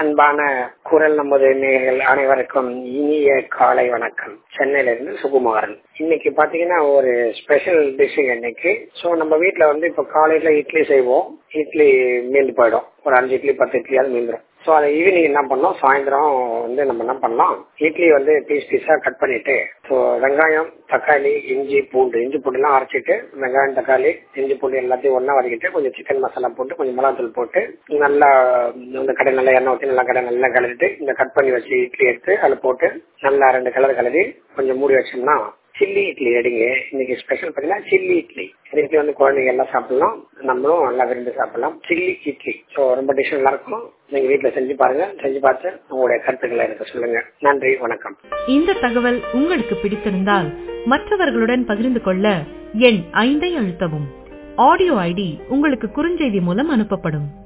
அன்பான குரல் நமது நேயர்கள் அனைவருக்கும் இனிய காலை வணக்கம் சென்னையில இருந்து சுகுமாரன் இன்னைக்கு பாத்தீங்கன்னா ஒரு ஸ்பெஷல் டிஷ் இன்னைக்கு சோ நம்ம வீட்ல வந்து இப்ப காலையில இட்லி செய்வோம் இட்லி மீந்து போயிடும் ஒரு அஞ்சு இட்லி பத்து இட்லியாவது மீந்துடும் ஸோ அதை ஈவினிங் என்ன பண்ணோம் சாயந்தரம் வந்து நம்ம என்ன பண்ணலாம் இட்லி வந்து பீஸ் பீஸா கட் பண்ணிட்டு ஸோ வெங்காயம் தக்காளி இஞ்சி பூண்டு இஞ்சி பூண்டுலாம் அரைச்சிட்டு வெங்காயம் தக்காளி இஞ்சி பூண்டு எல்லாத்தையும் ஒன்றா வதக்கிட்டு கொஞ்சம் சிக்கன் மசாலா போட்டு கொஞ்சம் மிளகாத்தூள் போட்டு நல்லா இந்த கடை நல்லா எண்ணெய் ஊற்றி நல்லா கடை நல்லா கலரிட்டு இந்த கட் பண்ணி வச்சு இட்லி எடுத்து அதில் போட்டு நல்லா ரெண்டு கலர் கலரி கொஞ்சம் மூடி வச்சோம்னா சில்லி இட்லி எடுங்க இன்னைக்கு ஸ்பெஷல் பார்த்தீங்கன்னா சில்லி இட்லி இன்னைக்கு வந்து குழந்தைங்க எல்லாம் சாப்பிடலாம் நம்மளும் நல்லா விரும்பி சாப்பிடலாம் சில்லி இட்லி ஸோ ரொம்ப டிஷ் நல்லா இருக்கும் நீங்க வீட்டுல செஞ்சு பாருங்க செஞ்சு பார்த்து உங்களுடைய கருத்துக்களை எனக்கு சொல்லுங்க நன்றி வணக்கம் இந்த தகவல் உங்களுக்கு பிடித்திருந்தால் மற்றவர்களுடன் பகிர்ந்து கொள்ள எண் ஐந்தை அழுத்தவும் ஆடியோ ஐடி உங்களுக்கு குறுஞ்செய்தி மூலம் அனுப்பப்படும்